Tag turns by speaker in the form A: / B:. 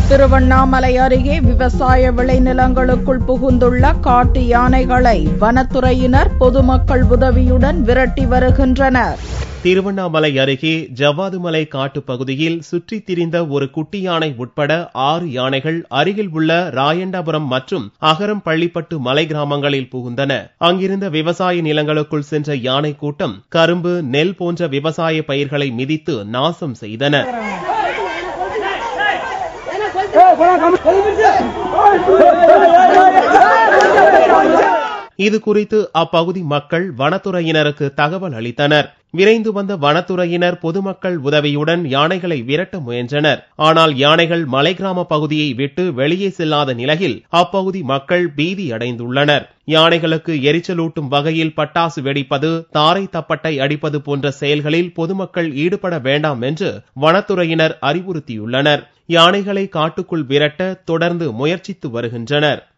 A: திருவண்ணாமலை அருகே விவசாய விளைநிலங்களுக்குள் புகுந்துள்ள காட்டு யானைகளை வனத்துறையினர் பொதுமக்கள் உதவியுடன் விரட்டி வருகின்றனர்
B: திருவண்ணாமலை அருகே ஜவ்வாதுமலை காட்டுப் பகுதியில் சுற்றித் திரிந்த ஒரு குட்டி யானை உட்பட ஆறு யானைகள் அருகில் உள்ள ராயண்டாபுரம் மற்றும் அகரம் பள்ளிப்பட்டு மலை கிராமங்களில் புகுந்தன அங்கிருந்த விவசாய நிலங்களுக்குள் சென்ற யானை கூட்டம் கரும்பு நெல் போன்ற விவசாய பயிர்களை மிதித்து நாசம் செய்தன இது குறித்து அப்பகுதி மக்கள் வனத்துறையினருக்கு தகவல் அளித்தனர் விரைந்து வந்த வனத்துறையினர் பொதுமக்கள் உதவியுடன் யானைகளை விரட்ட முயன்றனர் ஆனால் யானைகள் மலை கிராம பகுதியை விட்டு வெளியே செல்லாத நிலையில் அப்பகுதி மக்கள் பீதி அடைந்துள்ளனர் யானைகளுக்கு எரிச்சலூட்டும் வகையில் பட்டாசு வெடிப்பது தாரை தப்பட்டை அடிப்பது போன்ற செயல்களில் பொதுமக்கள் ஈடுபட வேண்டாம் என்று வனத்துறையினர் அறிவுறுத்தியுள்ளனர் யானைகளை காட்டுக்குள் விரட்ட தொடர்ந்து முயற்சித்து வருகின்றனர்